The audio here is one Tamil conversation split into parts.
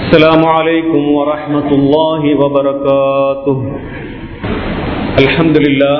السلام عليكم ورحمة الله وبركاته الحمد لله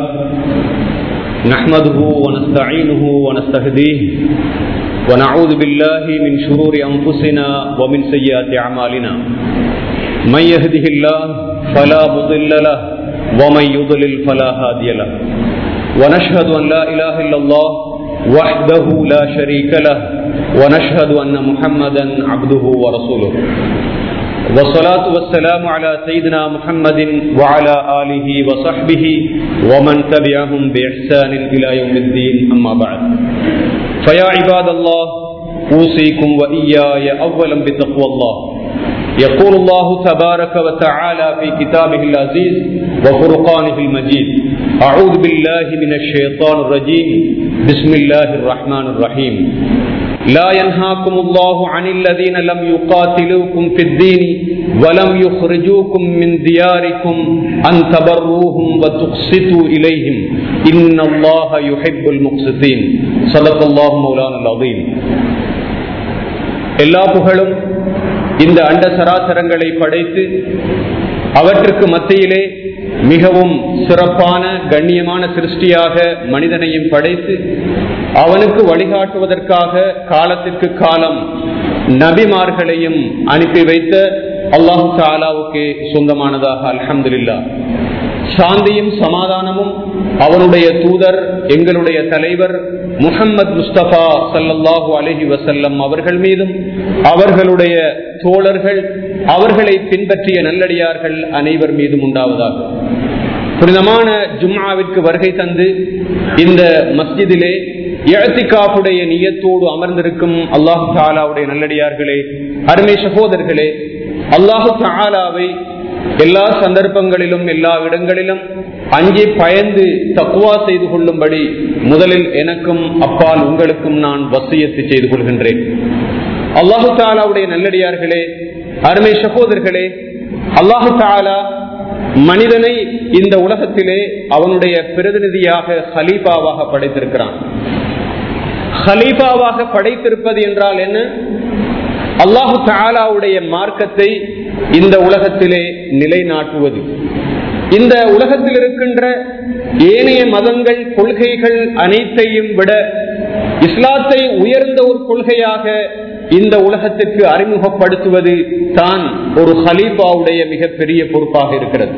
نحمده ونستعينه ونستهديه ونعوذ بالله من شرور أنفسنا ومن سيئات أعمالنا من يهده الله فلا مضل له ومن يضلل فلا هادي له ونشهد أن لا إله إلا الله وحده لا شريك له ونشهد أن محمدا عبده ورسوله والصلاة والسلام على سيدنا محمد وعلى آله وصحبه ومن تبعهم بإحسان إلى يوم الدين أما بعد فيا عباد الله أوصيكم وإياي أولا بتقوى الله يقول الله تبارك وتعالى في كتابه العزيز وفرقانه المجيد أعوذ بالله من الشيطان الرجيم بسم الله الرحمن الرحيم لا ينهاكم الله عن الذين لم يقاتلوكم في الدين ولم يخرجوكم من دياركم أن تبروهم وتقسطوا إليهم إن الله يحب المقسطين صدق الله مولانا العظيم எல்லா புகழும் இந்த அண்ட சராசரங்களை படைத்து அவற்றுக்கு மத்தியிலே மிகவும் சிறப்பான கண்ணியமான சிருஷ்டியாக மனிதனையும் படைத்து அவனுக்கு வழிகாட்டுவதற்காக காலத்திற்கு காலம் நபிமார்களையும் அனுப்பி வைத்த அல்லாஹு தாலாவுக்கு சொந்தமானதாக அலமதுல்லா சாந்தியும் சமாதானமும் அவனுடைய தூதர் எங்களுடைய தலைவர் முகம்மது முஸ்தபா சல்லல்லாஹு அலஹி வசல்லம் அவர்கள் மீதும் அவர்களுடைய தோழர்கள் அவர்களை பின்பற்றிய நல்லடியார்கள் அனைவர் மீதும் உண்டாவதாக புனிதமான ஜும்மாவிற்கு வருகை தந்து இந்த மஸ்ஜிதிலே எழுத்திக்காப்புடைய நியத்தோடு அமர்ந்திருக்கும் அல்லாஹு தாலாவுடைய நல்லடியார்களே அருமை சகோதரர்களே அல்லாஹு தாலாவை எல்லா சந்தர்ப்பங்களிலும் எல்லா இடங்களிலும் அங்கே பயந்து தக்குவா செய்து கொள்ளும்படி முதலில் எனக்கும் அப்பால் உங்களுக்கும் நான் வசியத்து செய்து கொள்கின்றேன் அல்லாஹு தாலாவுடைய நல்லடியார்களே அருமை சகோதரர்களே அல்லாஹு தாலா மனிதனை இந்த உலகத்திலே அவனுடைய பிரதிநிதியாக ஹலீஃபாவாக படைத்திருக்கிறான் ஹலீஃபாவாக படைத்திருப்பது என்றால் என்ன அல்லாஹு தாலாவுடைய மார்க்கத்தை இந்த உலகத்திலே நிலைநாட்டுவது இந்த உலகத்தில் இருக்கின்ற ஏனைய மதங்கள் கொள்கைகள் அனைத்தையும் விட இஸ்லாத்தை உயர்ந்த ஒரு கொள்கையாக இந்த உலகத்திற்கு அறிமுகப்படுத்துவது தான் ஒரு ஹலீஃபாவுடைய மிகப்பெரிய பொறுப்பாக இருக்கிறது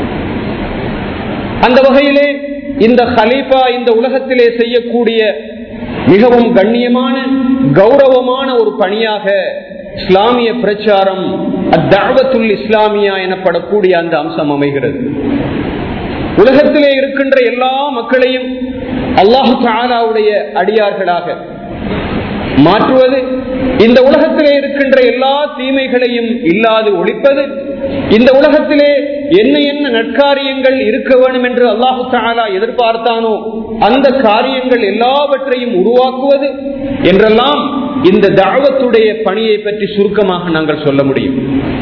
அந்த வகையிலே இந்த ஹலீஃபா இந்த உலகத்திலே செய்யக்கூடிய மிகவும் கண்ணியமான கௌரவமான ஒரு பணியாக இஸ்லாமிய பிரச்சாரம் அத்தாவத்துல் இஸ்லாமியா எனப்படக்கூடிய அந்த அம்சம் அமைகிறது உலகத்திலே இருக்கின்ற எல்லா மக்களையும் அல்லாஹு தாலாவுடைய அடியார்களாக மாற்றுவது இந்த உலகத்திலே இருக்கின்ற எல்லா தீமைகளையும் இல்லாது ஒழிப்பது இந்த உலகத்திலே என்ன என்ன நற்காரியங்கள் இருக்க வேண்டும் என்று அல்லாஹு தாலா எதிர்பார்த்தானோ அந்த காரியங்கள் எல்லாவற்றையும் உருவாக்குவது என்றெல்லாம் இந்த தாவத்துடைய பணியை பற்றி சுருக்கமாக நாங்கள் சொல்ல முடியும்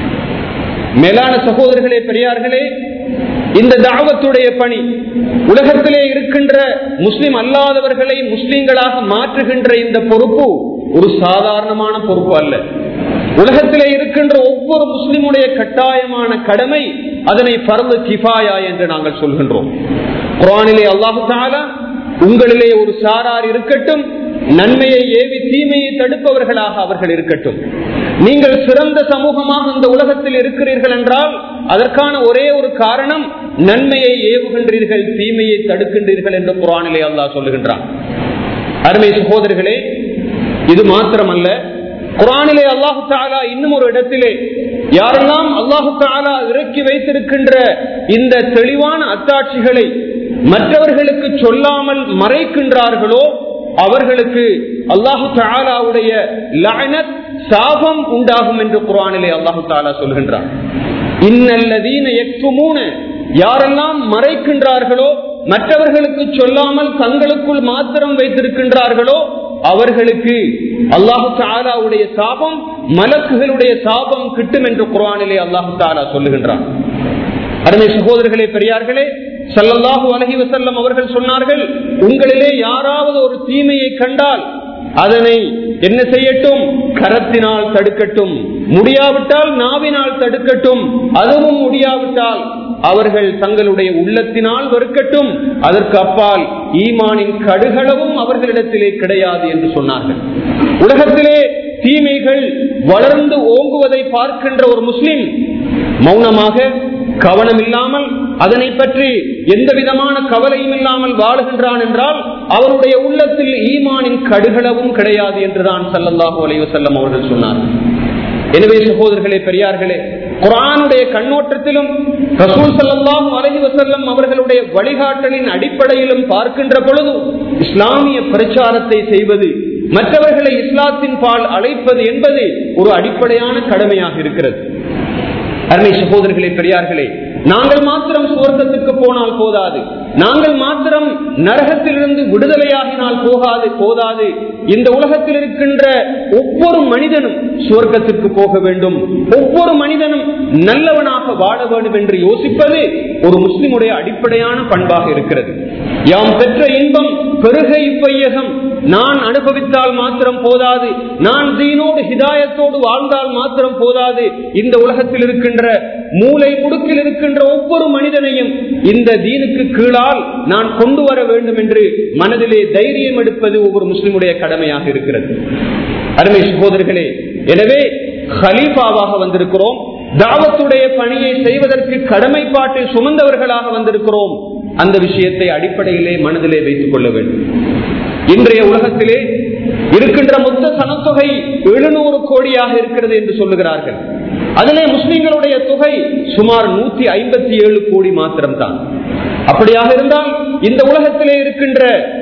மேலான சகோதரர்களே பெரியார்களே இந்த தாவத்துடைய பணி உலகத்திலே இருக்கின்ற முஸ்லிம் அல்லாதவர்களை முஸ்லிம்களாக மாற்றுகின்ற இந்த பொறுப்பு ஒரு சாதாரணமான பொறுப்பு அல்ல உலகத்திலே இருக்கின்ற ஒவ்வொரு முஸ்லிமுடைய கட்டாயமான கடமை அதனை பரந்து கிஃபாயா என்று நாங்கள் சொல்கின்றோம் குரானிலே அல்லாஹு தாலா உங்களிலே ஒரு சாரார் இருக்கட்டும் நன்மையை ஏவி தீமையை தடுப்பவர்களாக அவர்கள் இருக்கட்டும் நீங்கள் சிறந்த சமூகமாக இந்த உலகத்தில் இருக்கிறீர்கள் என்றால் அதற்கான ஒரே ஒரு காரணம் நன்மையை ஏவுகின்றீர்கள் தீமையை தடுக்கின்றீர்கள் என்று குரானிலே அல்லாஹ் சொல்லுகின்றான் அருமை சகோதரர்களே இது மாத்திரமல்ல குரானிலே அல்லாஹு தாலா இன்னும் ஒரு இடத்திலே யாரெல்லாம் அல்லாஹு தாலா இறக்கி வைத்திருக்கின்ற இந்த தெளிவான அத்தாட்சிகளை மற்றவர்களுக்கு சொல்லாமல் மறைக்கின்றார்களோ அவர்களுக்கு அல்லாஹு தாலாவுடைய லயனத் சாபம் உண்டாகும் என்று குரானிலே அல்லாஹு தாலா சொல்கின்றார் இன்னல்லதீன எக்குமூன யாரெல்லாம் மறைக்கின்றார்களோ மற்றவர்களுக்கு சொல்லாமல் தங்களுக்குள் மாத்திரம் வைத்திருக்கின்றார்களோ அவர்களுக்கு அல்லாஹு தாலாவுடைய சாபம் மலக்குகளுடைய சாபம் கிட்டும் என்று குரானிலே அல்லாஹு தாலா சொல்லுகின்றான் அருமை சகோதரர்களே பெரியார்களே சல்லல்லாஹு அலஹி வசல்லம் அவர்கள் சொன்னார்கள் உங்களிலே யாராவது ஒரு தீமையை கண்டால் அதனை என்ன செய்யட்டும் கரத்தினால் தடுக்கட்டும் முடியாவிட்டால் நாவினால் தடுக்கட்டும் அதுவும் முடியாவிட்டால் அவர்கள் தங்களுடைய உள்ளத்தினால் வெறுக்கட்டும் அதற்கு அப்பால் ஈமானின் கடுகளவும் அவர்களிடத்திலே கிடையாது என்று சொன்னார்கள் உலகத்திலே தீமைகள் வளர்ந்து ஓங்குவதை பார்க்கின்ற ஒரு முஸ்லிம் மௌனமாக கவனம் இல்லாமல் அதனை பற்றி எந்த விதமான கவலையும் இல்லாமல் வாழுகின்றான் என்றால் அவருடைய உள்ளத்தில் ஈமானின் கடுகளவும் கிடையாது என்றுதான் சல்லல்லாஹு அலைவ செல்லம் அவர்கள் சொன்னார்கள் எனவே சகோதரர்களே பெரியார்களே குரானுடைய கண்ணோட்டத்திலும் ரசூல் சல்லாஹு அலஹி வசல்லம் அவர்களுடைய வழிகாட்டலின் அடிப்படையிலும் பார்க்கின்ற பொழுது இஸ்லாமிய பிரச்சாரத்தை செய்வது மற்றவர்களை இஸ்லாத்தின் பால் அழைப்பது என்பது ஒரு அடிப்படையான கடமையாக இருக்கிறது அருமை சகோதரர்களே பெரியார்களே நாங்கள் மாத்திரம் சுவர்க்கத்துக்கு போனால் போதாது நாங்கள் மாத்திரம் நரகத்திலிருந்து விடுதலையாகினால் போகாது போதாது இந்த உலகத்தில் இருக்கின்ற ஒவ்வொரு மனிதனும் சுவர்க்கத்திற்கு போக வேண்டும் ஒவ்வொரு மனிதனும் நல்லவனாக வாழ வேண்டும் என்று யோசிப்பது ஒரு முஸ்லிமுடைய அடிப்படையான பண்பாக இருக்கிறது யாம் பெற்ற இன்பம் பெருகை பையகம் நான் அனுபவித்தால் மாத்திரம் போதாது நான் தீனோடு ஹிதாயத்தோடு வாழ்ந்தால் மாத்திரம் போதாது இந்த உலகத்தில் இருக்கின்ற மூளை முடுக்கில் இருக்கின்ற ஒவ்வொரு மனிதனையும் இந்த தீனுக்கு கீழால் நான் கொண்டு வர வேண்டும் என்று மனதிலே தைரியம் எடுப்பது ஒவ்வொரு முஸ்லிமுடைய கடமையாக இருக்கிறது அருமை சகோதரர்களே எனவே ஹலீஃபாவாக வந்திருக்கிறோம் தாவத்துடைய பணியை செய்வதற்கு கடமைப்பாட்டை சுமந்தவர்களாக வந்திருக்கிறோம் அந்த விஷயத்தை அடிப்படையிலே மனதிலே வைத்துக் கொள்ள வேண்டும் இன்றைய உலகத்திலே இருக்கின்ற மொத்த சனத்தொகை எழுநூறு கோடியாக இருக்கிறது என்று சொல்லுகிறார்கள் அதிலே முஸ்லிம்களுடைய தொகை சுமார் நூத்தி ஐம்பத்தி ஏழு கோடி மாத்திரம்தான் அப்படியாக இருந்தால் இந்த உலகத்திலே இருக்கின்ற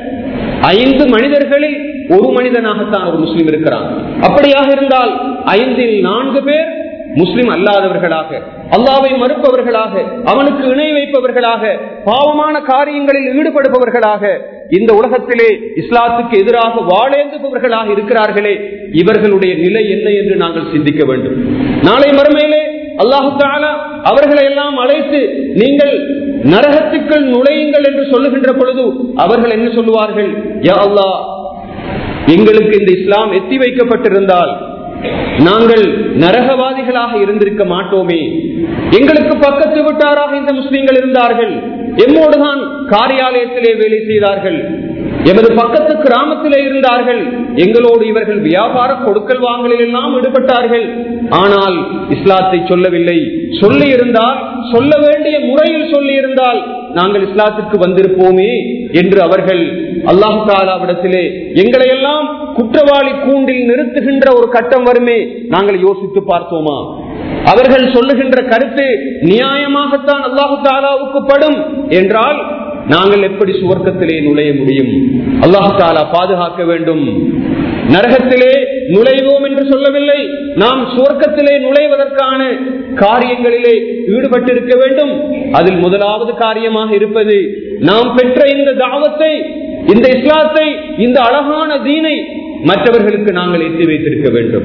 ஐந்து மனிதர்களில் ஒரு மனிதனாகத்தான் ஒரு முஸ்லிம் இருக்கிறான் அப்படியாக இருந்தால் ஐந்தில் நான்கு பேர் முஸ்லிம் அல்லாதவர்களாக அல்லாவை மறுப்பவர்களாக அவனுக்கு இணை வைப்பவர்களாக பாவமான காரியங்களில் ஈடுபடுபவர்களாக இந்த உலகத்திலே இஸ்லாத்துக்கு எதிராக வாழேந்துபவர்களாக இருக்கிறார்களே இவர்களுடைய நிலை என்ன என்று நாங்கள் சிந்திக்க வேண்டும் நாளை மறுமையிலே அல்லாஹு தாலா அவர்களை எல்லாம் அழைத்து நீங்கள் நரகத்துக்கள் நுழையுங்கள் என்று சொல்லுகின்ற பொழுது அவர்கள் என்ன சொல்லுவார்கள் யா அல்லாஹ் எங்களுக்கு இந்த இஸ்லாம் எத்தி வைக்கப்பட்டிருந்தால் நாங்கள் நரகவாதிகளாக இருந்திருக்க மாட்டோமே எங்களுக்கு பக்கத்து விட்டாராக இந்த முஸ்லீம்கள் இருந்தார்கள் எம்மோடுதான் காரியாலயத்திலே வேலை செய்தார்கள் எமது பக்கத்து கிராமத்திலே இருந்தார்கள் எங்களோடு இவர்கள் வியாபார கொடுக்கல் வாங்கலில் எல்லாம் ஈடுபட்டார்கள் ஆனால் இஸ்லாத்தை சொல்லவில்லை சொல்லி இருந்தால் சொல்ல வேண்டிய முறையில் சொல்லி இருந்தால் நாங்கள் இஸ்லாத்துக்கு வந்திருப்போமே என்று அவர்கள் அல்லாஹு தாலாவிடத்திலே எங்களை எல்லாம் குற்றவாளி கூண்டில் நிறுத்துகின்ற ஒரு கட்டம் வருமே நாங்கள் யோசித்து பார்த்தோமா அவர்கள் சொல்லுகின்ற கருத்து நியாயமாகத்தான் அல்லாஹு தாலாவுக்கு படும் என்றால் நாங்கள் எப்படி சுவர்க்கத்திலே நுழைய முடியும் அல்லாஹு தாலா பாதுகாக்க வேண்டும் நரகத்திலே நுழைவோம் என்று சொல்லவில்லை நாம் சுவர்க்கத்திலே நுழைவதற்கான காரியங்களிலே ஈடுபட்டிருக்க வேண்டும் அதில் முதலாவது காரியமாக இருப்பது நாம் பெற்ற இந்த தாவத்தை இந்த இஸ்லாத்தை இந்த அழகான தீனை மற்றவர்களுக்கு நாங்கள் எத்தி வைத்திருக்க வேண்டும்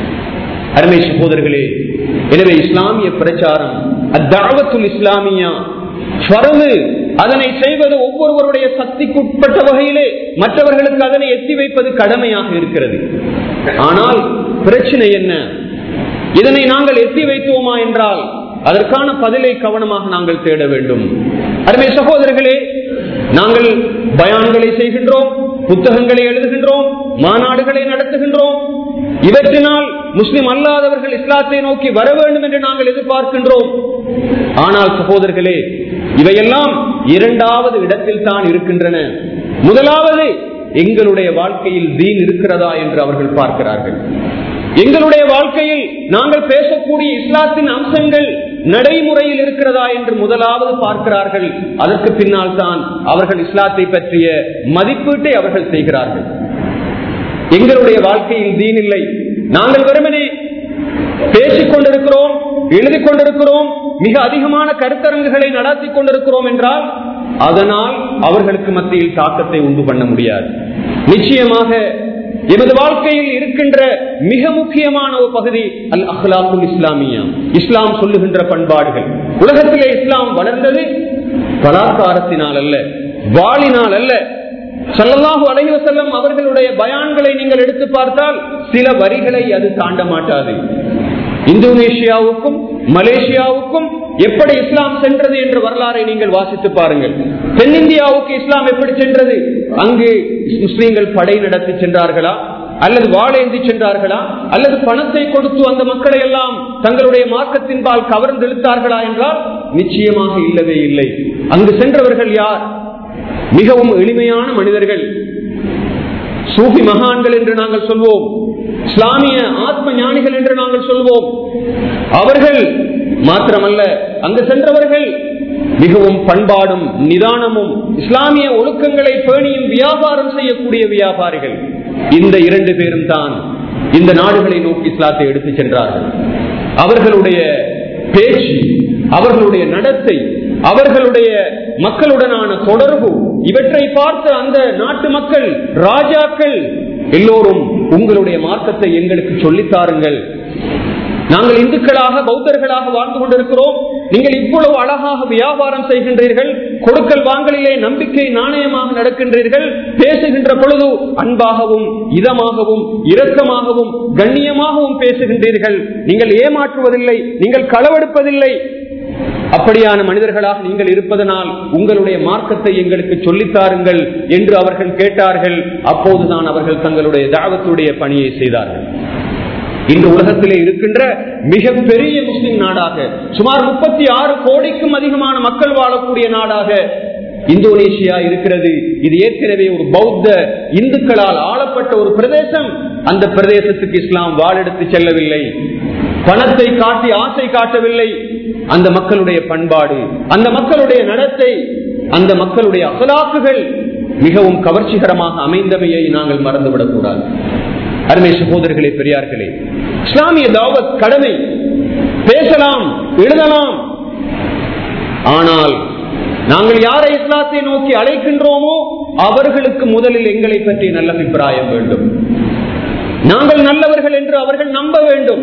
அருமை சகோதரர்களே எனவே இஸ்லாமிய பிரச்சாரம் அத்தாவத்துல் இஸ்லாமியா ஸ்வரவு அதனை செய்வது ஒவ்வொருவருடைய சக்திக்குட்பட்ட வகையிலே மற்றவர்களுக்கு அதனை எத்தி வைப்பது கடமையாக இருக்கிறது ஆனால் பிரச்சனை என்ன இதனை நாங்கள் எத்தி வைத்தோமா என்றால் அதற்கான பதிலை கவனமாக நாங்கள் தேட வேண்டும் அருமை சகோதரர்களே நாங்கள் பயான்களை செய்கின்றோம் புத்தகங்களை எழுதுகின்றோம் மாநாடுகளை நடத்துகின்றோம் இவற்றினால் முஸ்லிம் அல்லாதவர்கள் இஸ்லாத்தை நோக்கி வர வேண்டும் என்று நாங்கள் எதிர்பார்க்கின்றோம் ஆனால் சகோதரர்களே இவையெல்லாம் இரண்டாவது இடத்தில் தான் இருக்கின்றன முதலாவது எங்களுடைய வாழ்க்கையில் தீன் இருக்கிறதா என்று அவர்கள் பார்க்கிறார்கள் எங்களுடைய வாழ்க்கையில் நாங்கள் பேசக்கூடிய இஸ்லாத்தின் அம்சங்கள் நடைமுறையில் இருக்கிறதா என்று முதலாவது பார்க்கிறார்கள் அதற்கு பின்னால் தான் அவர்கள் இஸ்லாத்தை பற்றிய மதிப்பீட்டை அவர்கள் செய்கிறார்கள் எங்களுடைய வாழ்க்கையில் தீன் இல்லை நாங்கள் வெறுமனே பேசிக் கொண்டிருக்கிறோம் எழுதி கொண்டிருக்கிறோம் மிக அதிகமான கருத்தரங்குகளை நடத்தி கொண்டிருக்கிறோம் என்றால் அதனால் அவர்களுக்கு மத்தியில் தாக்கத்தை உண்டு பண்ண முடியாது நிச்சயமாக எமது வாழ்க்கையில் இருக்கின்ற மிக முக்கியமான ஒரு பகுதி அல் அஹ்லாக்குல் இஸ்லாமியா இஸ்லாம் சொல்லுகின்ற பண்பாடுகள் உலகத்திலே இஸ்லாம் வளர்ந்தது பலாத்காரத்தினால் அல்ல வாளினால் அல்ல சல்லல்லாஹு அலைஹி வஸல்லம் அவர்களுடைய பயான்களை நீங்கள் எடுத்து பார்த்தால் சில வரிகளை அது தாண்ட மாட்டாது இந்தோனேஷியாவுக்கும் மலேசியாவுக்கும் எப்படி இஸ்லாம் சென்றது என்ற வரலாறை நீங்கள் வாசித்து பாருங்கள் தென்னிந்தியாவுக்கு இஸ்லாம் எப்படி சென்றது அங்கு முஸ்லீம்கள் படை நடத்தி சென்றார்களா அல்லது வாழேந்தி சென்றார்களா அல்லது பணத்தை கொடுத்து அந்த மக்களை எல்லாம் தங்களுடைய மார்க்கத்தின்பால் கவர்ந்து இழுத்தார்களா என்றால் நிச்சயமாக இல்லவே இல்லை அங்கு சென்றவர்கள் யார் மிகவும் எளிமையான மனிதர்கள் சூஃபி மகான்கள் என்று நாங்கள் சொல்வோம் இஸ்லாமிய ஆத்ம ஞானிகள் என்று நாங்கள் சொல்வோம் அவர்கள் மாத்திரமல்ல அங்கு சென்றவர்கள் மிகவும் பண்பாடும் நிதானமும் இஸ்லாமிய ஒழுக்கங்களை பேணியும் வியாபாரம் செய்யக்கூடிய வியாபாரிகள் இந்த இரண்டு பேரும் தான் இந்த நாடுகளை நோக்கி இஸ்லாத்தை எடுத்து சென்றார்கள் அவர்களுடைய பேச்சு அவர்களுடைய நடத்தை அவர்களுடைய மக்களுடனான தொடர்பு இவற்றை பார்த்த அந்த நாட்டு மக்கள் ராஜாக்கள் எல்லோரும் உங்களுடைய மார்க்கத்தை எங்களுக்கு சொல்லித்தாருங்கள் நாங்கள் இந்துக்களாக பௌத்தர்களாக வாழ்ந்து கொண்டிருக்கிறோம் நீங்கள் இவ்வளவு அழகாக வியாபாரம் செய்கின்றீர்கள் கொடுக்கல் வாங்கலிலே நம்பிக்கை நாணயமாக நடக்கின்றீர்கள் பேசுகின்ற பொழுது அன்பாகவும் இதமாகவும் இரக்கமாகவும் கண்ணியமாகவும் பேசுகின்றீர்கள் நீங்கள் ஏமாற்றுவதில்லை நீங்கள் களவெடுப்பதில்லை அப்படியான மனிதர்களாக நீங்கள் இருப்பதனால் உங்களுடைய மார்க்கத்தை எங்களுக்கு சொல்லித்தாருங்கள் என்று அவர்கள் கேட்டார்கள் அப்போதுதான் அவர்கள் தங்களுடைய தாவத்துடைய பணியை செய்தார்கள் இன்று உலகத்திலே இருக்கின்ற மிக பெரிய முஸ்லிம் நாடாக சுமார் முப்பத்தி ஆறு கோடிக்கும் அதிகமான மக்கள் வாழக்கூடிய நாடாக இந்தோனேஷியா இருக்கிறது இது ஏற்கனவே ஒரு பௌத்த இந்துக்களால் ஆளப்பட்ட ஒரு பிரதேசம் அந்த பிரதேசத்துக்கு இஸ்லாம் வாழெடுத்து செல்லவில்லை பணத்தை காட்டி ஆசை காட்டவில்லை அந்த மக்களுடைய பண்பாடு அந்த மக்களுடைய நடத்தை அந்த மக்களுடைய அகலாக்குகள் மிகவும் கவர்ச்சிகரமாக அமைந்தமையை நாங்கள் மறந்துவிடக் கூடாது அருமை சகோதரர்களே பெரியார்களே இஸ்லாமிய தாவத் கடமை பேசலாம் எழுதலாம் ஆனால் நாங்கள் யாரை இஸ்லாத்தை நோக்கி அழைக்கின்றோமோ அவர்களுக்கு முதலில் எங்களை பற்றி நல்ல அபிப்பிராயம் வேண்டும் நாங்கள் நல்லவர்கள் என்று அவர்கள் நம்ப வேண்டும்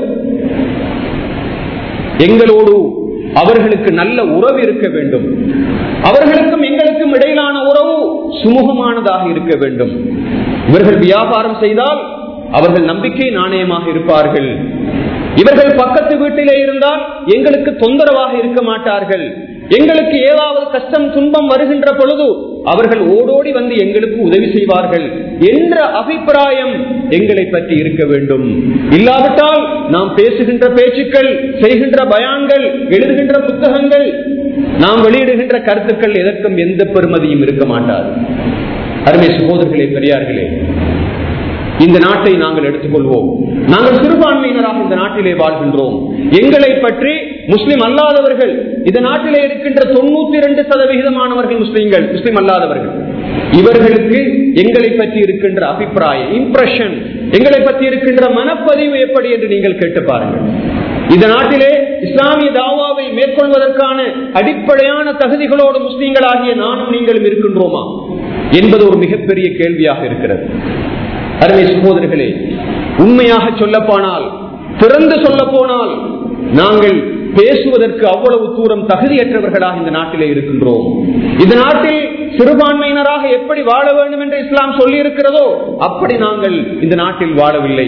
எங்களோடு அவர்களுக்கு நல்ல உறவு இருக்க வேண்டும் அவர்களுக்கும் எங்களுக்கும் இடையிலான உறவு சுமூகமானதாக இருக்க வேண்டும் இவர்கள் வியாபாரம் செய்தால் அவர்கள் நம்பிக்கை நாணயமாக இருப்பார்கள் இவர்கள் பக்கத்து வீட்டிலே இருந்தால் எங்களுக்கு தொந்தரவாக இருக்க மாட்டார்கள் எங்களுக்கு ஏதாவது கஷ்டம் துன்பம் வருகின்ற பொழுது அவர்கள் ஓடோடி வந்து எங்களுக்கு உதவி செய்வார்கள் என்ற அபிப்பிராயம் எங்களை பற்றி இருக்க வேண்டும் இல்லாவிட்டால் நாம் பேசுகின்ற பேச்சுக்கள் செய்கின்ற பயான்கள் எழுதுகின்ற புத்தகங்கள் நாம் வெளியிடுகின்ற கருத்துக்கள் எதற்கும் எந்த பெருமதியும் இருக்க மாட்டாது அருமை சகோதரர்களே பெரியார்களே இந்த நாட்டை நாங்கள் எடுத்துக்கொள்வோம் நாங்கள் சிறுபான்மையினராக இந்த நாட்டிலே வாழ்கின்றோம் எங்களை பற்றி முஸ்லிம் அல்லாதவர்கள் இந்த நாட்டிலே இருக்கின்ற தொண்ணூத்தி இரண்டு சதவிகிதமானவர்கள் முஸ்லிம்கள் முஸ்லிம் அல்லாதவர்கள் இவர்களுக்கு எங்களை பற்றி இருக்கின்ற அபிப்பிராயம் இம்ப்ரெஷன் எங்களை பற்றி இருக்கின்ற மனப்பதிவு எப்படி என்று நீங்கள் கேட்டு பாருங்கள் இந்த நாட்டிலே இஸ்லாமிய தாவாவை மேற்கொள்வதற்கான அடிப்படையான தகுதிகளோடு முஸ்லீம்களாகிய நானும் நீங்களும் இருக்கின்றோமா என்பது ஒரு மிகப்பெரிய கேள்வியாக இருக்கிறது அருமை சகோதரர்களே உண்மையாக சொல்ல போனால் திறந்து சொல்ல போனால் நாங்கள் பேசுவதற்கு அவ்வளவு தூரம் தகுதியற்றவர்களாக இந்த நாட்டிலே இருக்கின்றோம் இந்த நாட்டில் சிறுபான்மையினராக எப்படி வாழ வேண்டும் என்று இஸ்லாம் சொல்லி இருக்கிறதோ அப்படி நாங்கள் இந்த நாட்டில் வாழவில்லை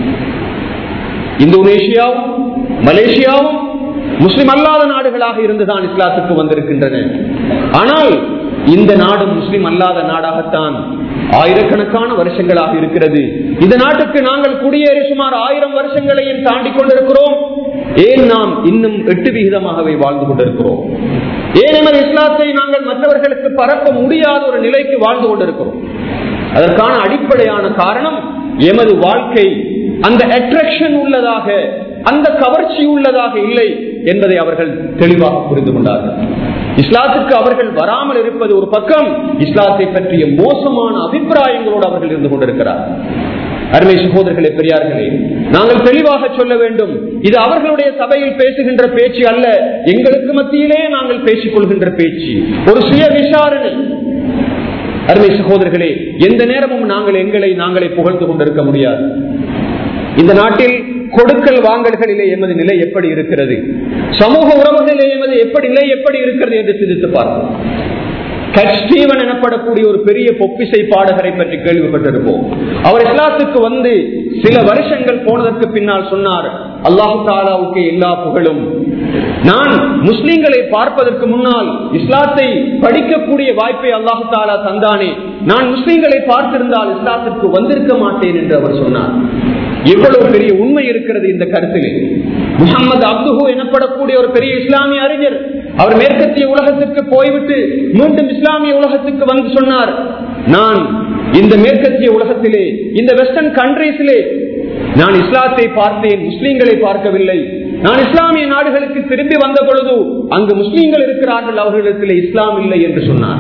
இந்தோனேஷியாவும் மலேசியாவும் முஸ்லிம் அல்லாத நாடுகளாக இருந்துதான் இஸ்லாத்துக்கு வந்திருக்கின்றன ஆனால் இந்த நாடு முஸ்லிம் அல்லாத நாடாகத்தான் ஆயிரக்கணக்கான வருஷங்களாக இருக்கிறது இந்த நாட்டுக்கு நாங்கள் குடியேறி சுமார் ஆயிரம் வருஷங்களையும் தாண்டி கொண்டிருக்கிறோம் ஏன் நாம் இன்னும் எட்டு விகிதமாகவே வாழ்ந்து கொண்டிருக்கிறோம் ஏன் எமது இஸ்லாத்தை நாங்கள் மற்றவர்களுக்கு பரப்ப முடியாத ஒரு நிலைக்கு வாழ்ந்து கொண்டிருக்கிறோம் அதற்கான அடிப்படையான காரணம் எமது வாழ்க்கை அந்த அட்ராக்ஷன் உள்ளதாக அந்த கவர்ச்சி உள்ளதாக இல்லை என்பதை அவர்கள் தெளிவாக புரிந்து கொண்டார்கள் இஸ்லாத்துக்கு அவர்கள் வராமல் இருப்பது ஒரு பக்கம் இஸ்லாத்தை பற்றிய மோசமான அபிப்பிராயங்களோடு அவர்கள் இருந்து கொண்டிருக்கிறார் அருமை சகோதரர்களே பெரியார்களே நாங்கள் தெளிவாக சொல்ல வேண்டும் இது அவர்களுடைய சபையில் பேசுகின்ற பேச்சு அல்ல எங்களுக்கு மத்தியிலே நாங்கள் பேசிக் கொள்கின்ற பேச்சு ஒரு சுய விசாரணை அருமை சகோதரர்களே எந்த நேரமும் நாங்கள் எங்களை நாங்களே புகழ்ந்து கொண்டிருக்க முடியாது இந்த நாட்டில் கொடுக்கல் வாங்கல்களிலே எமது நிலை எப்படி இருக்கிறது சமூக உறவுகளிலே எமது எப்படி நிலை எப்படி இருக்கிறது என்று சிந்தித்து பார்ப்போம் ஸ்டீவன் எனப்படக்கூடிய ஒரு பெரிய பொப்பிசை பாடகரை பற்றி கேள்விப்பட்டிருப்போம் அவர் இஸ்லாத்துக்கு வந்து சில வருஷங்கள் போனதற்கு பின்னால் சொன்னார் அல்லாஹு தாலாவுக்கு எல்லா புகழும் நான் முஸ்லிம்களை பார்ப்பதற்கு முன்னால் இஸ்லாத்தை படிக்கக்கூடிய வாய்ப்பை அல்லாஹு தாலா தந்தானே நான் முஸ்லிம்களை பார்த்திருந்தால் இஸ்லாத்திற்கு வந்திருக்க மாட்டேன் என்று அவர் சொன்னார் எவ்வளவு பெரிய உண்மை இருக்கிறது இந்த கருத்திலே முகமது அப்துஹு எனப்படக்கூடிய ஒரு பெரிய இஸ்லாமிய அறிஞர் அவர் மேற்கத்திய உலகத்திற்கு போய்விட்டு மீண்டும் இஸ்லாமிய உலகத்துக்கு வந்து சொன்னார் நான் இந்த மேற்கத்திய உலகத்திலே இந்த வெஸ்டர்ன் கண்ட்ரீஸிலே நான் இஸ்லாத்தை பார்த்தேன் முஸ்லீம்களை பார்க்கவில்லை நான் இஸ்லாமிய நாடுகளுக்கு திரும்பி வந்த பொழுது அங்கு முஸ்லீம்கள் இருக்கிறார்கள் அவர்களிடத்திலே இஸ்லாம் இல்லை என்று சொன்னார்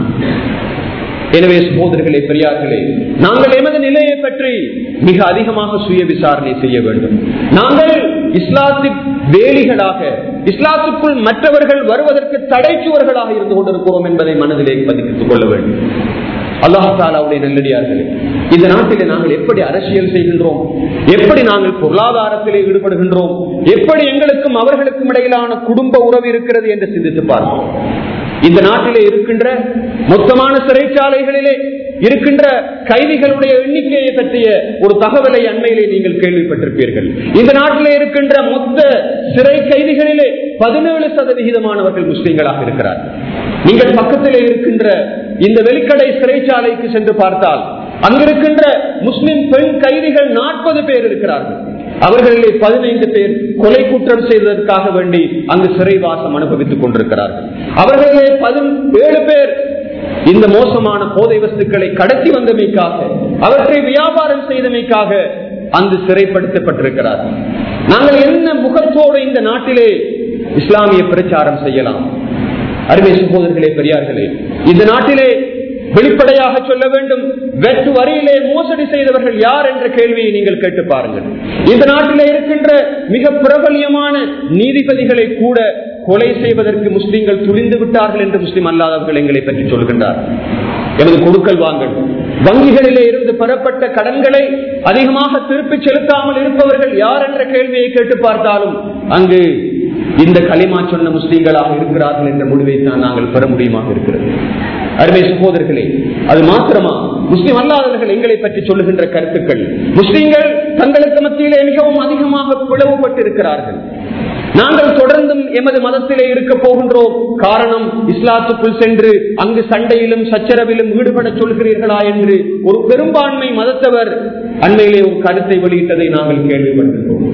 எனவே சகோதரர்களே பெரியார்களே நாங்கள் எமது நிலையை பற்றி மிக அதிகமாக சுய விசாரணை செய்ய வேண்டும் நாங்கள் இஸ்லாத்தின் வேலிகளாக இஸ்லாத்துக்குள் மற்றவர்கள் வருவதற்கு தடைச்சுவர்களாக இருந்து கொண்டிருக்கிறோம் என்பதை மனதிலே பதிப்பித்துக் கொள்ள வேண்டும் அல்லாஹாலாவுடைய நல்லடியார்களே இந்த நாட்டிலே நாங்கள் எப்படி அரசியல் செய்கின்றோம் எப்படி நாங்கள் பொருளாதாரத்திலே ஈடுபடுகின்றோம் எப்படி எங்களுக்கும் அவர்களுக்கும் இடையிலான குடும்ப உறவு இருக்கிறது என்று சிந்தித்து பார்ப்போம் இந்த நாட்டிலே இருக்கின்ற மொத்தமான சிறைச்சாலைகளிலே இருக்கின்ற கைதிகளுடைய எண்ணிக்கையை பற்றிய ஒரு தகவலை அண்மையிலே நீங்கள் கேள்விப்பட்டிருப்பீர்கள் இந்த நாட்டிலே இருக்கின்ற மொத்த சிறை கைதிகளிலே பதினேழு சதவிகிதமானவர்கள் முஸ்லீம்களாக இருக்கிறார்கள் நீங்கள் பக்கத்திலே இருக்கின்ற இந்த வெளிக்கடை சிறைச்சாலைக்கு சென்று பார்த்தால் அங்கிருக்கின்ற முஸ்லிம் பெண் கைதிகள் நாற்பது பேர் இருக்கிறார்கள் அவர்களிலே பதினைந்து பேர் கொலை குற்றம் செய்வதற்காக வேண்டி அங்கு சிறைவாசம் அனுபவித்துக் கொண்டிருக்கிறார்கள் அவர்களிலே பதினேழு பேர் இந்த மோசமான போதை வஸ்துக்களை கடத்தி வந்தமைக்காக அவற்றை வியாபாரம் செய்தமைக்காக அங்கு சிறைப்படுத்தப்பட்டிருக்கிறார்கள் நாங்கள் என்ன முகத்தோடு இந்த நாட்டிலே இஸ்லாமிய பிரச்சாரம் செய்யலாம் அருமை சகோதரர்களே பெரியார்களே இந்த நாட்டிலே வெளிப்படையாக சொல்ல வேண்டும் வெற்று வரியிலே மோசடி செய்தவர்கள் யார் என்ற கேள்வியை நீங்கள் கேட்டு பாருங்கள் இந்த நாட்டிலே இருக்கின்ற மிக பிரபல்யமான நீதிபதிகளை கூட கொலை செய்வதற்கு முஸ்லிம்கள் துணிந்து விட்டார்கள் என்று முஸ்லிம் அல்லாதவர்கள் எங்களை பற்றி சொல்கின்றார் எனது கொடுக்கல் வாங்கல் வங்கிகளிலே இருந்து பெறப்பட்ட கடன்களை அதிகமாக திருப்பி செலுத்தாமல் இருப்பவர்கள் யார் என்ற கேள்வியை கேட்டு பார்த்தாலும் அங்கு இந்த களிமா சொன்ன முஸ்லீம்களாக இருக்கிறார்கள் என்ற முடிவை தான் நாங்கள் பெற முடியுமாக இருக்கிறது அருமை சகோதரர்களே அது மாத்திரமா முஸ்லிம் அல்லாதவர்கள் எங்களை பற்றி சொல்லுகின்ற கருத்துக்கள் முஸ்லீம்கள் தங்களுக்கு மத்தியிலே மிகவும் அதிகமாக பிளவுபட்டிருக்கிறார்கள் நாங்கள் தொடர்ந்தும் எமது மதத்திலே இருக்க போகின்றோம் காரணம் இஸ்லாத்துக்குள் சென்று அங்கு சண்டையிலும் சச்சரவிலும் ஈடுபட சொல்கிறீர்களா என்று ஒரு பெரும்பான்மை மதத்தவர் அண்மையிலே ஒரு கருத்தை வெளியிட்டதை நாங்கள் கேள்விப்பட்டிருக்கிறோம்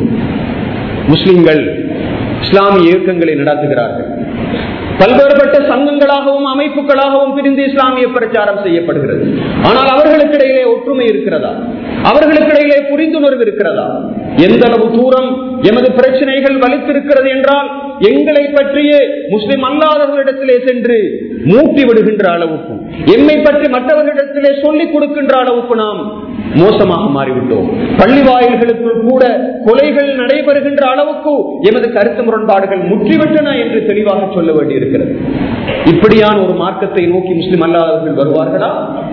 முஸ்லிம்கள் இஸ்லாமிய இயக்கங்களை நடத்துகிறார்கள் பல்வேறுபட்ட சங்கங்களாகவும் அமைப்புகளாகவும் பிரிந்து இஸ்லாமிய பிரச்சாரம் செய்யப்படுகிறது ஆனால் அவர்களுக்கிடையிலே ஒற்றுமை இருக்கிறதா அவர்களுக்கிடையிலே புரிந்துணர்வு இருக்கிறதா எந்த அளவு தூரம் எமது பிரச்சனைகள் வலித்திருக்கிறது என்றால் எங்களை பற்றியே முஸ்லிம் அல்லாதவர்களிடத்திலே சென்று மூட்டி விடுகின்ற அளவுக்கு எம்மை பற்றி மற்றவர்களிடத்திலே சொல்லிக் கொடுக்கின்ற அளவுக்கு நாம் மோசமாக மாறிவிட்டோம் பள்ளி வாயில்களுக்குள் கூட கொலைகள் நடைபெறுகின்ற அளவுக்கு எமது கருத்து முரண்பாடுகள் முற்றிவிட்டன என்று தெளிவாக சொல்ல வேண்டியிருக்கிறது இப்படியான ஒரு மார்க்கத்தை நோக்கி முஸ்லிம் அல்லாதவர்கள் வருவார்களா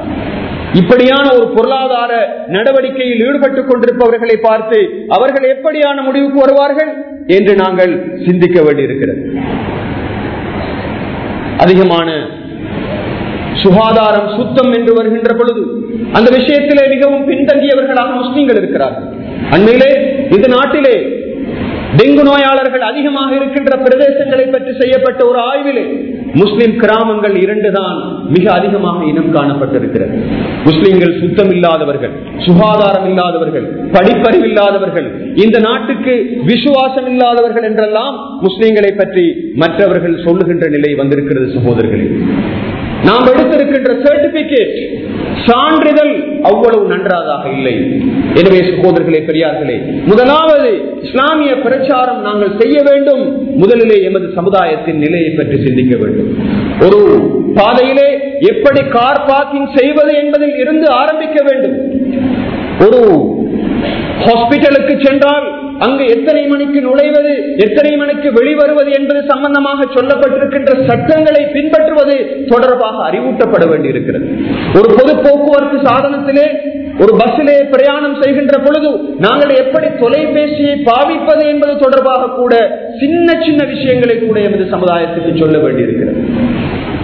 இப்படியான ஒரு பொருளாதார நடவடிக்கையில் ஈடுபட்டுக் கொண்டிருப்பவர்களை பார்த்து அவர்கள் எப்படியான முடிவுக்கு வருவார்கள் என்று நாங்கள் சிந்திக்க வேண்டியிருக்கிறது அதிகமான சுகாதாரம் சுத்தம் என்று வருகின்ற பொழுது அந்த விஷயத்திலே மிகவும் பின்தங்கியவர்களாக முஸ்லீம்கள் இருக்கிறார்கள் அண்மையிலே இந்த நாட்டிலே டெங்கு நோயாளர்கள் அதிகமாக இருக்கின்ற பிரதேசங்களை பற்றி செய்யப்பட்ட ஒரு ஆய்விலே முஸ்லிம் கிராமங்கள் இரண்டு தான் மிக அதிகமாக இனம் காணப்பட்டிருக்கிறது முஸ்லிம்கள் சுத்தம் இல்லாதவர்கள் சுகாதாரம் இல்லாதவர்கள் படிப்பறிவு இல்லாதவர்கள் இந்த நாட்டுக்கு விசுவாசம் இல்லாதவர்கள் என்றெல்லாம் முஸ்லிம்களை பற்றி மற்றவர்கள் சொல்லுகின்ற நிலை வந்திருக்கிறது சகோதரர்களே நாம் எடுத்திருக்கின்ற சர்டிபிகேட் சான்றிதழ் அவ்வளவு நன்றாக இல்லை எனவே சகோதரர்களே பெரியார்களே முதலாவது இஸ்லாமிய பிரச்சாரம் நாங்கள் செய்ய வேண்டும் முதலிலே எமது சமுதாயத்தின் நிலையை பற்றி சிந்திக்க வேண்டும் ஒரு பாதையிலே எப்படி கார் பார்க்கிங் செய்வது என்பதில் இருந்து ஆரம்பிக்க வேண்டும் ஒரு ஹாஸ்பிட்டலுக்கு சென்றால் அங்கு எத்தனை மணிக்கு நுழைவது எத்தனை மணிக்கு வெளிவருவது என்பது சம்பந்தமாக சொல்லப்பட்டிருக்கின்ற சட்டங்களை பின்பற்றுவது தொடர்பாக அறிவூட்டப்பட வேண்டியிருக்கிறது ஒரு பொது போக்குவரத்து சாதனத்திலே ஒரு பஸ்ஸிலே பிரயாணம் செய்கின்ற பொழுது நாங்கள் எப்படி தொலைபேசியை பாவிப்பது என்பது தொடர்பாக கூட சின்ன சின்ன விஷயங்களை கூட எமது சமுதாயத்துக்கு சொல்ல வேண்டியிருக்கிறது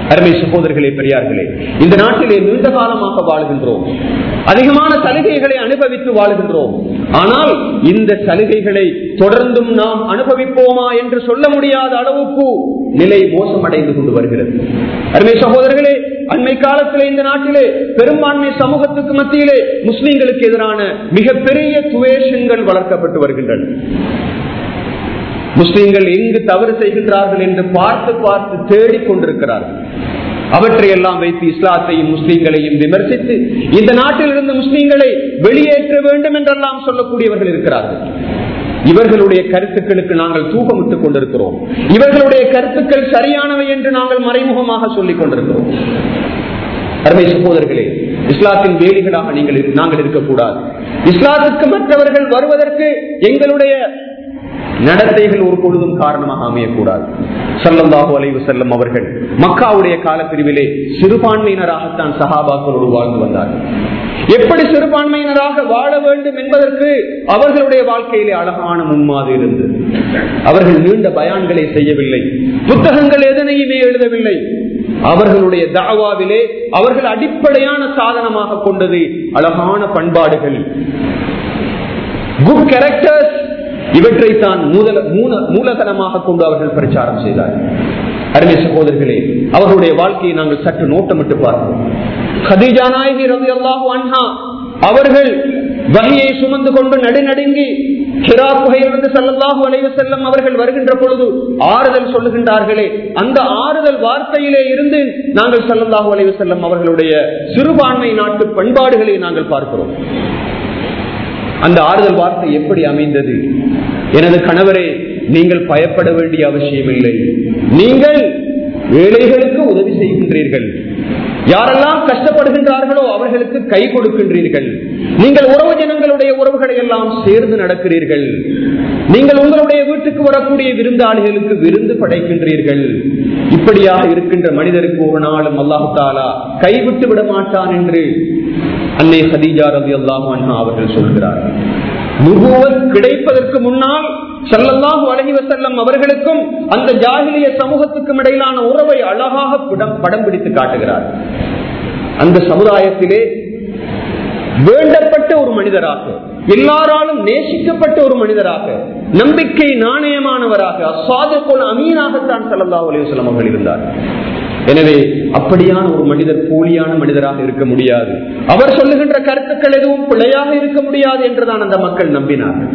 அருமை சகோதரர்களே பெரியார்களே இந்த நாட்டிலே நீண்ட காலமாக வாழுகின்றோம் அதிகமான சலுகைகளை அனுபவித்து வாழுகின்றோம் ஆனால் இந்த சலுகைகளை தொடர்ந்தும் நாம் அனுபவிப்போமா என்று சொல்ல முடியாத அளவுக்கு நிலை மோசமடைந்து கொண்டு வருகிறது அருமை சகோதரர்களே அண்மை காலத்திலே இந்த நாட்டிலே பெரும்பான்மை சமூகத்துக்கு மத்தியிலே முஸ்லிம்களுக்கு எதிரான மிகப்பெரிய துவேஷங்கள் வளர்க்கப்பட்டு வருகின்றன முஸ்லிம்கள் எங்கு தவறு செய்கின்றார்கள் என்று பார்த்து பார்த்து தேடிக் கொண்டிருக்கிறார்கள் அவற்றையெல்லாம் வைத்து இஸ்லாத்தையும் முஸ்லீம்களையும் விமர்சித்து இந்த நாட்டில் இருந்து முஸ்லீம்களை வெளியேற்ற வேண்டும் என்றெல்லாம் சொல்லக்கூடியவர்கள் இருக்கிறார்கள் இவர்களுடைய கருத்துக்களுக்கு நாங்கள் தூக்கமிட்டுக் கொண்டிருக்கிறோம் இவர்களுடைய கருத்துக்கள் சரியானவை என்று நாங்கள் மறைமுகமாக சொல்லிக் கொண்டிருக்கிறோம் அருமை சகோதரர்களே இஸ்லாத்தின் வேலிகளாக நீங்கள் நாங்கள் இருக்கக்கூடாது இஸ்லாத்துக்கு மற்றவர்கள் வருவதற்கு எங்களுடைய நடத்தைகள் ஒரு பொழுதும் காரணமாக அமையக்கூடாது சல்லல்லாஹு அலைவு செல்லும் அவர்கள் மக்காவுடைய காலப்பிரிவிலே சிறுபான்மையினராகத்தான் சஹாபாக்களோடு வாழ்ந்து வந்தார்கள் எப்படி சிறுபான்மையினராக வாழ வேண்டும் என்பதற்கு அவர்களுடைய வாழ்க்கையிலே அழகான முன்மாதிரி இருந்தது அவர்கள் நீண்ட பயான்களை செய்யவில்லை புத்தகங்கள் எதனையுமே எழுதவில்லை அவர்களுடைய தாவாவிலே அவர்கள் அடிப்படையான சாதனமாக கொண்டது அழகான பண்பாடுகள் குட் கேரக்டர்ஸ் இவற்றை தான் மூலதனமாக கொண்டு அவர்கள் பிரச்சாரம் செய்தார்கள் அருமை சகோதரர்களே அவர்களுடைய வாழ்க்கையை நாங்கள் சற்று நோட்டமிட்டு பார்ப்போம் ஹதீஜா நாயகி ரவி அல்லாஹு அன்ஹா அவர்கள் வகையை சுமந்து கொண்டு நடுநடுங்கி ஹிரா குகையிலிருந்து சல்லல்லாஹு அலைவு செல்லம் அவர்கள் வருகின்ற பொழுது ஆறுதல் சொல்லுகின்றார்களே அந்த ஆறுதல் வார்த்தையிலே இருந்து நாங்கள் சல்லல்லாஹு அலைவு செல்லம் அவர்களுடைய சிறுபான்மை நாட்டு பண்பாடுகளை நாங்கள் பார்க்கிறோம் அந்த ஆறுதல் வார்த்தை எப்படி அமைந்தது எனது கணவரே நீங்கள் பயப்பட வேண்டிய அவசியம் இல்லை நீங்கள் ஏழைகளுக்கு உதவி செய்கின்றீர்கள் யாரெல்லாம் கஷ்டப்படுகின்றார்களோ அவர்களுக்கு கை கொடுக்கின்றீர்கள் நீங்கள் உறவு ஜனங்களுடைய உறவுகளை எல்லாம் சேர்ந்து நடக்கிறீர்கள் நீங்கள் உங்களுடைய வீட்டுக்கு வரக்கூடிய விருந்தாளிகளுக்கு விருந்து படைக்கின்றீர்கள் இப்படியாக இருக்கின்ற மனிதருக்கு ஒரு நாளும் அல்லாஹு தாலா கைவிட்டு விட மாட்டான் என்று அன்னை சதீஜா ரவி அல்லாஹ் அவர்கள் சொல்கிறார்கள் நுகுவத் கிடைப்பதற்கு முன்னால் சல்லல்லாஹு அலஹி வசல்லம் அவர்களுக்கும் அந்த ஜாகிலிய சமூகத்துக்கும் இடையிலான உறவை அழகாக படம் பிடித்து காட்டுகிறார் அந்த சமுதாயத்திலே வேண்டப்பட்ட ஒரு மனிதராக எல்லாராலும் நேசிக்கப்பட்ட ஒரு மனிதராக நம்பிக்கை நாணயமானவராக அசாதப்போல் அமீனாகத்தான் சல்லல்லாஹு அலி வசலம் அவர்கள் இருந்தார் எனவே அப்படியான ஒரு மனிதர் போலியான மனிதராக இருக்க முடியாது அவர் சொல்லுகின்ற கருத்துக்கள் எதுவும் பிழையாக இருக்க முடியாது என்றுதான் அந்த மக்கள் நம்பினார்கள்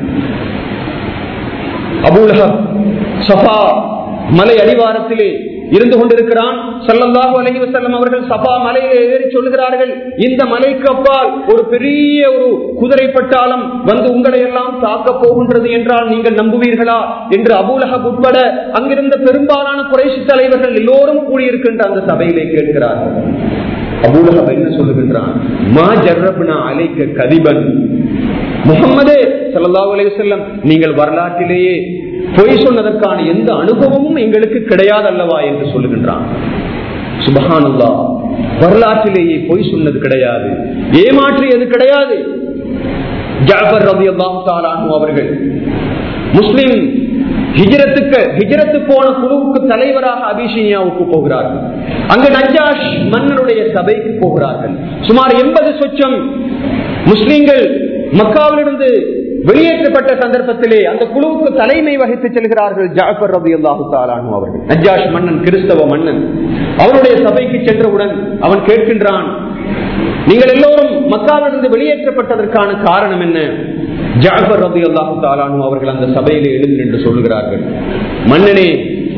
அபூலகம் சஃபா மலை அடிவாரத்திலே இருந்து கொண்டிருக்கிறான் சல்லல்லாஹு அலஹி வசல்லம் அவர்கள் சபா மலையிலே ஏறி சொல்லுகிறார்கள் இந்த மலைக்கு அப்பால் ஒரு பெரிய ஒரு குதிரை பட்டாளம் வந்து உங்களை எல்லாம் தாக்க போகின்றது என்றால் நீங்கள் நம்புவீர்களா என்று அபூலக உட்பட அங்கிருந்த பெரும்பாலான குறைசி தலைவர்கள் எல்லோரும் கூடியிருக்கின்ற அந்த சபையிலே கேட்கிறார்கள் அபூலகம் என்ன சொல்லுகின்றான் மா ஜர்ரப்னா அலைக்க கதிபன் முகம்மதே சல்லாஹூ அலைய செல்லம் நீங்கள் வரலாற்றிலேயே பொய் சொன்னதற்கான எந்த அனுபவமும் எங்களுக்கு கிடையாது அல்லவா என்று சொல்லுகின்றான் சுபஹானுல்லா வரலாற்றிலேயே பொய் சொன்னது கிடையாது ஏமாற்றியது கிடையாது ஜாபர் ரவி அல்லாஹு அவர்கள் முஸ்லிம் ஹிஜரத்துக்கு ஹிஜரத்து போன குழுவுக்கு தலைவராக அபிஷினியாவுக்கு போகிறார்கள் அங்கு நஜாஷ் மன்னருடைய சபைக்கு போகிறார்கள் சுமார் எண்பது சொச்சம் முஸ்லிம்கள் மக்காவிலிருந்து வெளியேற்றப்பட்ட சந்தர்ப்பத்திலே அந்த குழுவுக்கு தலைமை வகித்து செல்கிறார்கள் ஜாஃபர் ரபி அல்லாஹு தாலானு அவர்கள் நஜாஷ் மன்னன் கிறிஸ்தவ மன்னன் அவருடைய சபைக்கு சென்றவுடன் அவன் கேட்கின்றான் நீங்கள் எல்லோரும் மக்காவிலிருந்து வெளியேற்றப்பட்டதற்கான காரணம் என்ன ஜாஃபர் ரபி அல்லாஹு தாலானு அவர்கள் அந்த சபையிலே எழுந்து என்று சொல்லுகிறார்கள் மன்னனே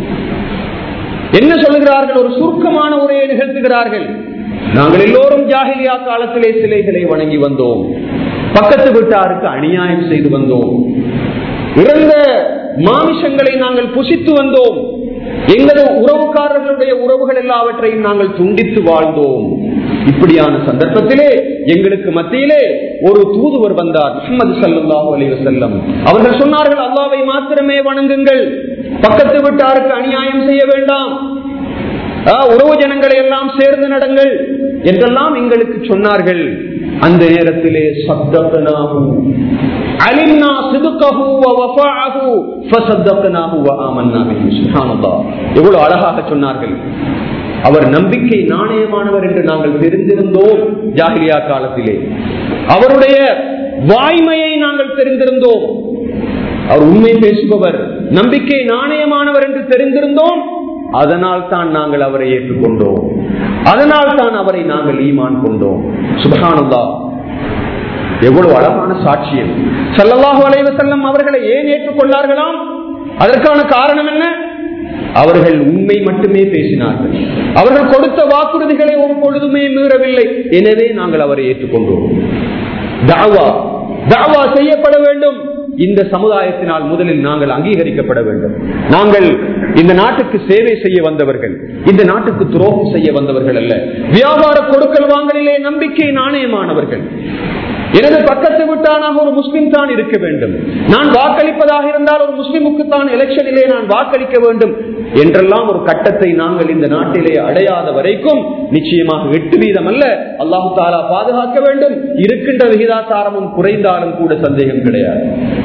என்ன சொல்லுகிறார்கள் ஒரு சுருக்கமான உரையை நிகழ்த்துகிறார்கள் நாங்கள் எல்லோரும் ஜாகிலியா காலத்திலே சிலைகளை வணங்கி வந்தோம் பக்கத்து வீட்டாருக்கு அநியாயம் செய்து வந்தோம் இறந்த மாமிசங்களை நாங்கள் புசித்து வந்தோம் எங்களது உறவுக்காரர்களுடைய உறவுகள் எல்லாவற்றையும் நாங்கள் துண்டித்து வாழ்ந்தோம் இப்படியான சந்தர்ப்பத்திலே எங்களுக்கு மத்தியிலே ஒரு தூதுவர் வந்தார் முகமது சல்லாஹூ அலி வசல்லம் அவர்கள் சொன்னார்கள் அல்லாவை மாத்திரமே வணங்குங்கள் பக்கத்து வீட்டாருக்கு அநியாயம் செய்ய வேண்டாம் உறவு ஜனங்களை எல்லாம் சேர்ந்து நடங்கள் என்றெல்லாம் எங்களுக்கு சொன்னார்கள் அந்த நேரத்திலே சப்தனாகும் அலிம்னா சிதுக்கஹு வஃபாஅஹு ஃபஸத்தக்னாஹு வஆமன்னா பிஹி சுப்ஹானல்லாஹ் எவ்வளவு அழகாக சொன்னார்கள் அவர் நம்பிக்கை நாணயமானவர் என்று நாங்கள் தெரிந்திருந்தோம் ஜாகிலியா காலத்திலே அவருடைய வாய்மையை நாங்கள் தெரிந்திருந்தோம் அவர் உண்மை பேசுபவர் நம்பிக்கை நாணயமானவர் என்று தெரிந்திருந்தோம் அதனால் தான் நாங்கள் அவரை ஏற்றுக்கொண்டோம் அதனால் தான் அவரை நாங்கள் ஈமான் கொண்டோம் சுபகானந்தா எவ்வளவு அழகான சாட்சியம் சல்லல்லாஹு அலைவ செல்லம் அவர்களை ஏன் ஏற்றுக்கொண்டார்களாம் அதற்கான காரணம் என்ன அவர்கள் உண்மை மட்டுமே பேசினார்கள் அவர்கள் கொடுத்த வாக்குறுதிகளை ஒரு பொழுதுமே மீறவில்லை எனவே நாங்கள் அவரை ஏற்றுக்கொண்டோம் தாவா தாவா செய்யப்பட வேண்டும் இந்த சமுதாயத்தினால் முதலில் நாங்கள் அங்கீகரிக்கப்பட வேண்டும் நாங்கள் இந்த நாட்டுக்கு சேவை செய்ய வந்தவர்கள் இந்த நாட்டுக்கு துரோகம் செய்ய வந்தவர்கள் அல்ல வியாபார கொடுக்கல் வாங்கலிலே நம்பிக்கை நாணயமானவர்கள் எனது பக்கத்து விட்டானாக ஒரு முஸ்லிம் தான் இருக்க வேண்டும் நான் வாக்களிப்பதாக இருந்தால் ஒரு முஸ்லிமுக்கு தான் எலெக்ஷனிலே நான் வாக்களிக்க வேண்டும் என்றெல்லாம் ஒரு கட்டத்தை நாங்கள் இந்த நாட்டிலே அடையாத வரைக்கும் நிச்சயமாக எட்டு வீதம் அல்ல அல்லாஹு தாலா பாதுகாக்க வேண்டும் இருக்கின்ற விகிதாசாரமும் குறைந்தாலும் கூட சந்தேகம் கிடையாது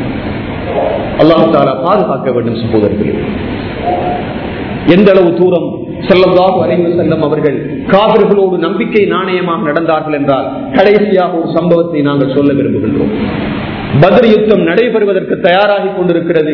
அல்லாஹு தாலா பாதுகாக்க வேண்டும் சகோதரர்களே எந்த அளவு தூரம் செல்லதாக அறிவு செல்லம் அவர்கள் காவிர்களோடு நம்பிக்கை நாணயமாக நடந்தார்கள் என்றால் கடைசியாக ஒரு சம்பவத்தை நாங்கள் சொல்ல விரும்புகின்றோம் பத்ர் யுத்தம் நடைபெறுவதற்கு தயாராகி கொண்டிருக்கிறது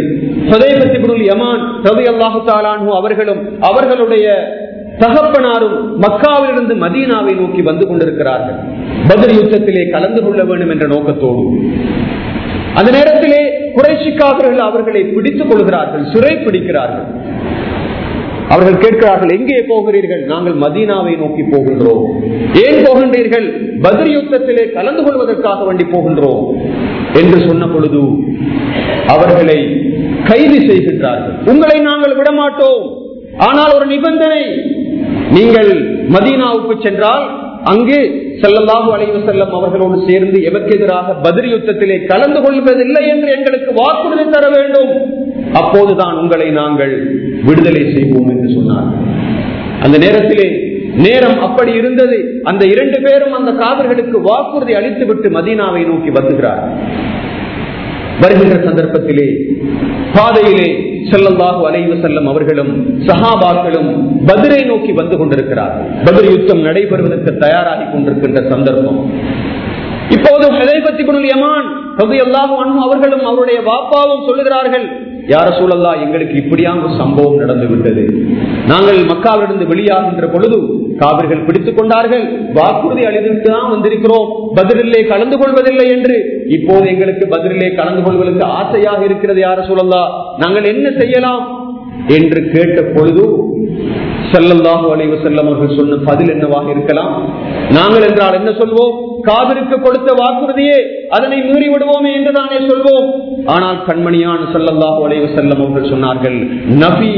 யமான் ரவி அல்லாஹு தாலானு அவர்களும் அவர்களுடைய தகப்பனாரும் மக்காவிலிருந்து மதீனாவை நோக்கி வந்து கொண்டிருக்கிறார்கள் பத்ர் யுத்தத்திலே கலந்து கொள்ள வேண்டும் என்ற நோக்கத்தோடு அந்த நேரத்திலே குறைச்சிக்காவர்கள் அவர்களை பிடித்துக் கொள்கிறார்கள் சிறை பிடிக்கிறார்கள் அவர்கள் கேட்கிறார்கள் எங்கே போகிறீர்கள் நாங்கள் மதீனாவை நோக்கி போகின்றோம் ஏன் போகின்றீர்கள் பதிர் யுத்தத்திலே கலந்து கொள்வதற்காக வேண்டி போகின்றோம் என்று சொன்ன பொழுது அவர்களை கைது செய்கின்றார்கள் உங்களை நாங்கள் விடமாட்டோம் ஆனால் ஒரு நிபந்தனை நீங்கள் மதீனாவுக்கு சென்றால் அங்கு செல்லல்லாஹு அலைவு செல்லம் அவர்களோடு சேர்ந்து எமக்கு எதிராக பதிரி யுத்தத்திலே கலந்து கொள்வதில்லை என்று எங்களுக்கு வாக்குறுதி தர வேண்டும் அப்போதுதான் உங்களை நாங்கள் விடுதலை செய்வோம் என்று சொன்னார்கள் அந்த நேரத்திலே நேரம் அப்படி இருந்தது அந்த இரண்டு பேரும் அந்த காதர்களுக்கு வாக்குறுதி அளித்துவிட்டு மதீனாவை நோக்கி வந்துகிறார் வருகின்ற சந்தர்ப்பத்திலே பாதையிலே செல்லல்லாஹு அலைவு செல்லம் அவர்களும் சஹாபாக்களும் பதிரை நோக்கி வந்து கொண்டிருக்கிறார்கள் பதிர் யுத்தம் நடைபெறுவதற்கு தயாராகி கொண்டிருக்கின்ற சந்தர்ப்பம் இப்போது யமான் அவர்களும் அவருடைய வாப்பாவும் சொல்லுகிறார்கள் யார சூழல்லா எங்களுக்கு இப்படியான ஒரு சம்பவம் நடந்து விட்டது நாங்கள் மக்காவிலிருந்து வெளியாகின்ற பொழுது காவிர்கள் பிடித்துக் கொண்டார்கள் வாக்குறுதி அளித்துட்டு தான் வந்திருக்கிறோம் பதிலே கலந்து கொள்வதில்லை என்று இப்போது எங்களுக்கு பதிலே கலந்து கொள்வதற்கு ஆசையாக இருக்கிறது யார சூழல்லா நாங்கள் என்ன செய்யலாம் என்று கேட்ட பொழுது செல்லல்லாஹு அலைவு செல்லம் அவர்கள் சொன்ன பதில் என்னவாக இருக்கலாம் நாங்கள் என்றால் என்ன சொல்வோம் காவிற்கு கொடுத்த வாக்குறுதியே அதனை மீறி விடுவோமே என்று தானே சொல்வோம் ஆனால் கண்மணியான செல்லல்லாஹு அலைவு செல்லம் அவர்கள் சொன்னார்கள் நபி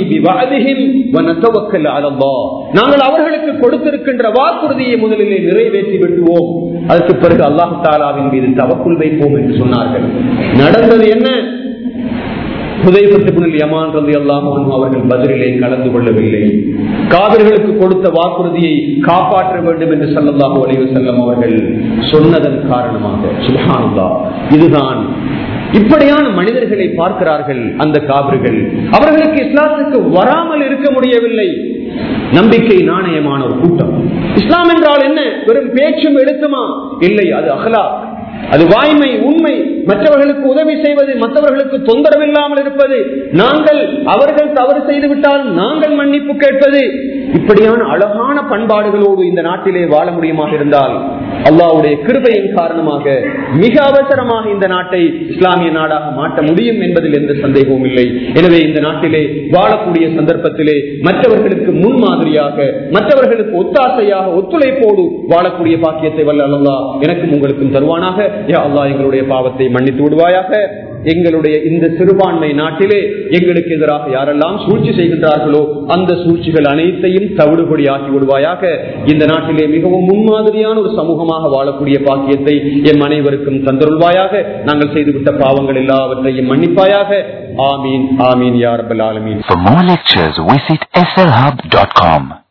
நாங்கள் அவர்களுக்கு கொடுத்திருக்கின்ற வாக்குறுதியை முதலிலே நிறைவேற்றி விட்டுவோம் அதற்கு பிறகு அல்லாஹு தாலாவின் மீது தவக்குள் வைப்போம் என்று சொன்னார்கள் நடந்தது என்ன அவர்கள் பதிலே கலந்து கொள்ளவில்லை காவிர்களுக்கு கொடுத்த வாக்குறுதியை காப்பாற்ற வேண்டும் என்று சொல்லல்லாஹு அலைவு செல்லம் அவர்கள் சொன்னதன் காரணமாக சுபானுல்லா இதுதான் இப்படியான மனிதர்களை பார்க்கிறார்கள் அந்த காவிர்கள் அவர்களுக்கு இஸ்லாத்துக்கு வராமல் இருக்க முடியவில்லை நம்பிக்கை நாணயமான ஒரு கூட்டம் இஸ்லாம் என்றால் என்ன வெறும் பேச்சும் எழுத்துமா இல்லை அது அகலா அது வாய்மை உண்மை மற்றவர்களுக்கு உதவி செய்வது மற்றவர்களுக்கு தொந்தரவு இல்லாமல் இருப்பது நாங்கள் அவர்கள் தவறு செய்து விட்டால் நாங்கள் மன்னிப்பு கேட்பது இப்படியான அழகான பண்பாடுகளோடு இந்த நாட்டிலே வாழ முடியுமாக இருந்தால் அல்லாவுடைய கிருபையின் காரணமாக மிக அவசரமாக இந்த நாட்டை இஸ்லாமிய நாடாக மாற்ற முடியும் என்பதில் எந்த சந்தேகமும் இல்லை எனவே இந்த நாட்டிலே வாழக்கூடிய சந்தர்ப்பத்திலே மற்றவர்களுக்கு முன்மாதிரியாக மற்றவர்களுக்கு ஒத்தாசையாக ஒத்துழைப்போடு வாழக்கூடிய பாக்கியத்தை வல்ல அல்லா எனக்கும் உங்களுக்கும் தருவானாக யா அல்லா எங்களுடைய பாவத்தை மன்னித்து விடுவாயாக எங்களுடைய இந்த சிறுபான்மை நாட்டிலே எங்களுக்கு எதிராக யாரெல்லாம் சூழ்ச்சி செய்கின்றார்களோ அந்த சூழ்ச்சிகள் அனைத்தையும் தவிடுபடி ஆக்கி விடுவாயாக இந்த நாட்டிலே மிகவும் முன்மாதிரியான ஒரு சமூகமாக வாழக்கூடிய பாக்கியத்தை என் அனைவருக்கும் தந்தருள்வாயாக நாங்கள் செய்துவிட்ட பாவங்கள் எல்லாவற்றையும் மன்னிப்பாயாக ஆமீன் ஆமீன் யார் ஆலமீன் For more lectures, visit slhub.com.